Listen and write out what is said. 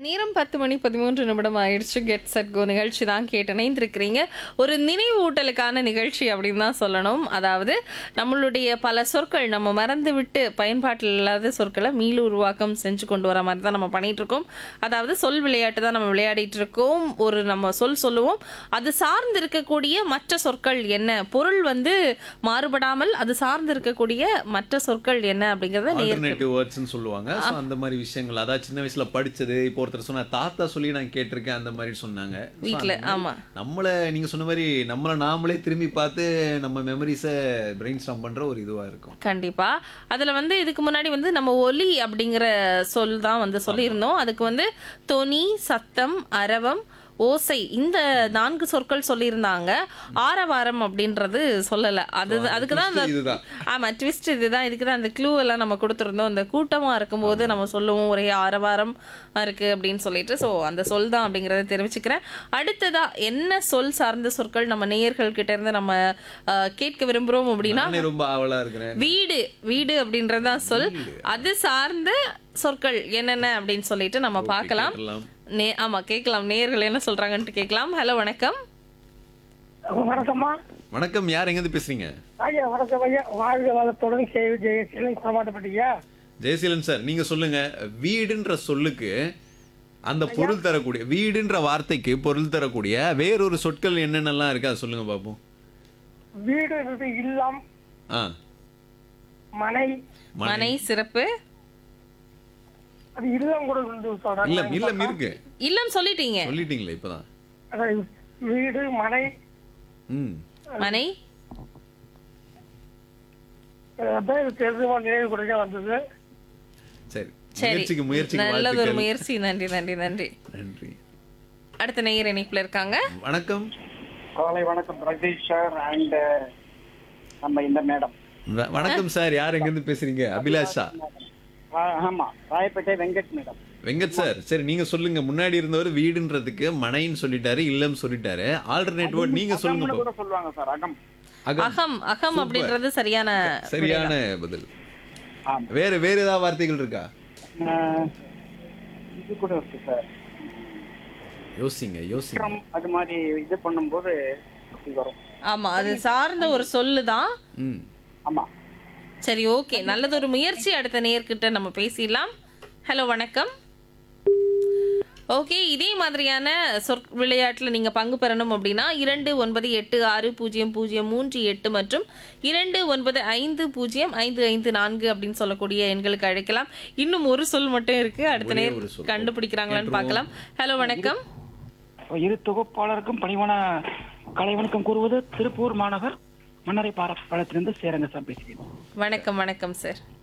நேரம் பத்து மணி பதிமூன்று நிமிடம் ஆயிடுச்சு கெட் செட் கோ நிகழ்ச்சி தான் கேட்டு இணைந்திருக்கிறீங்க ஒரு நினைவூட்டலுக்கான நிகழ்ச்சி அப்படின்னு தான் சொல்லணும் அதாவது நம்மளுடைய பல சொற்கள் நம்ம மறந்து விட்டு பயன்பாட்டில் இல்லாத சொற்களை மீள உருவாக்கம் செஞ்சு கொண்டு வர மாதிரி தான் நம்ம பண்ணிட்டு இருக்கோம் அதாவது சொல் விளையாட்டு தான் நம்ம விளையாடிட்டு இருக்கோம் ஒரு நம்ம சொல் சொல்லுவோம் அது சார்ந்து இருக்கக்கூடிய மற்ற சொற்கள் என்ன பொருள் வந்து மாறுபடாமல் அது சார்ந்து இருக்கக்கூடிய மற்ற சொற்கள் என்ன அப்படிங்கறத நேர் ஆல்டர்னேட்டிவ் வேர்ட்ஸ்னு சொல்லுவாங்க ஸோ அந்த மாதிரி விஷயங்கள் அதாவது சின்ன வயசுல படிச்சது இப்போ ஒருத்தர் சொன்ன தாத்தா சொல்லி நான் கேட்டிருக்கேன் அந்த மாதிரி சொன்னாங்க So, வீட்ல அந்த மாதிரி ஆமா நம்மள நீங்க சொன்ன மாதிரி நம்மள நாமளே திரும்பி பார்த்து நம்ம மெமரிஸை பிரெயின் ஸ்டாம் பண்ற ஒரு இதுவா இருக்கும் கண்டிப்பா அதுல வந்து இதுக்கு முன்னாடி வந்து நம்ம ஒலி அப்படிங்கிற சொல் தான் வந்து சொல்லியிருந்தோம் அதுக்கு வந்து தொனி சத்தம் அரவம் ஓசை இந்த நான்கு சொற்கள் சொல்லியிருந்தாங்க ஆரவாரம் அப்படின்றது சொல்லல அது அதுக்கு தான் அந்த twist இதுதான் ஆமா ட்விஸ்ட் இதுதான் இதுக்கு தான் அந்த க்ளூ எல்லாம் நம்ம கொடுத்துருந்தோம் அந்த கூட்டமா இருக்கும்போது நம்ம சொல்லுவோம் ஒரே ஆரவாரம் இருக்கு அப்படின்னு சொல்லிட்டு ஸோ அந்த சொல் தான் அப்படிங்கறத தெரிவிச்சுக்கிறேன் அடுத்ததா என்ன சொல் சார்ந்த சொற்கள் நம்ம நேயர்கள் கிட்ட இருந்து நம்ம அஹ், கேட்க விரும்புறோம் அப்படின்னா நானே ரொம்ப ஆவலா இருக்கிறேன் வீடு வீடு அப்படின்றதான் சொல் அது சார்ந்த சொற்கள் என்னென்ன அப்படின்னு சொல்லிட்டு நம்ம பார்க்கலாம் கேட்டுடலாம். நே ஆமா கேட்கலாம் நேயர்கள் என்ன சொல்றாங்கன்ட்டு கேட்கலாம் ஹலோ வணக்கம் வணக்கம்மா வணக்கம் யார் எங்கேருந்து பேசுறீங்க ஐயா வணக்கம் ஐயா வாழ்க வளத்துடன் கேள்வி ஜெயசீலன் குறமாட்டப்பட்டீங்க ஜெயசீலன் சார் நீங்க சொல்லுங்க வீடுன்ற சொல்லுக்கு அந்த பொருள் தரக்கூடிய வீடுன்ற வார்த்தைக்கு பொருள் தரக்கூடிய வேறொரு சொற்கள் என்னென்னலாம் இருக்கு அதை சொல்லுங்க பாப்போம் வீடு இருக்கு இல்லம் ஆ மனை மனை சிறப்பு அது இல்லம் கூட வந்து சொல்றாங்க இல்லம் இல்லம் இருக்கு இல்லம் சொல்லிட்டீங்க சொல்லிட்டீங்களே இப்பதான் அதாவது வீடு மனை ம் மனை அதான் எனக்கு தெரிஞ்சமா நினைவு கூட வந்தது சரி சரி முயற்சிக்கு முயற்சிக்கு நல்லது ஒரு வாழ்த்துக்கள் முயற்சி நன்றி நன்றி நன்றி நன்றி அடுத்த நேயர் இணைப்புல இருக்காங்க வணக்கம் காலை வணக்கம் பிரகதீஷ் சார் அண்ட் நம்ம இந்த மேடம் வ- வணக்கம் சார் யார் எங்கேருந்து பேசுறீங்க அபிலாஷா ஆமா ராயப்பேட்டை வெங்கட் மேடம் வெங்கட் சார் சரி நீங்க சொல்லுங்க முன்னாடி இருந்தவர் வீடுன்றதுக்கு மனைன்னு சொல்லிட்டாரு இல்லம் சொல்லிட்டாரு ஆல்டர்னேட் வேர்ட் நீங்க சொல்லுங்க அகம்னு பாப்போம். கூட சொல்லுவாங்க சார் அகம் அகம் அகம் அகம் அப்படின்றது சரியான சரியான பதில் ஆமா வேற வேற ஏதாவது வார்த்தைகள் இருக்கா அஹ், இது கூட இருக்கு சார் யோசிங்க யோசிங்க விக்ரம் அது மாதிரி இது பண்ணும்போது அப்படி வரும் ஆமா அது சார்ந்த ஒரு சொல்லு தான் ம் ஆமா சரி ஓகே நல்லது ஒரு முயற்சி அடுத்த நேர்கிட்ட நம்ம பேசிடலாம் ஹலோ வணக்கம் ஓகே இதே மாதிரியான சொற் விளையாட்டில் நீங்கள் பங்கு பெறணும் அப்படின்னா இரண்டு ஒன்பது எட்டு ஆறு பூஜ்ஜியம் பூஜ்ஜியம் மூன்று எட்டு மற்றும் இரண்டு ஒன்பது ஐந்து பூஜ்ஜியம் ஐந்து ஐந்து நான்கு அப்படின்னு சொல்லக்கூடிய எண்களுக்கு அழைக்கலாம் இன்னும் ஒரு சொல் மட்டும் இருக்கு அடுத்த ஒரே நேர் ஒரு சொல். கண்டுபிடிக்கிறாங்களான்னு பார்க்கலாம் ஹலோ வணக்கம் இரு தொகுப்பாளருக்கும் பணிவான கலை வணக்கம் கூறுவது திருப்பூர் மாநகர் மன்னரை பாலத்திலிருந்து சேரங்க சார் பேசுகிறேன் வணக்கம் வணக்கம் சார்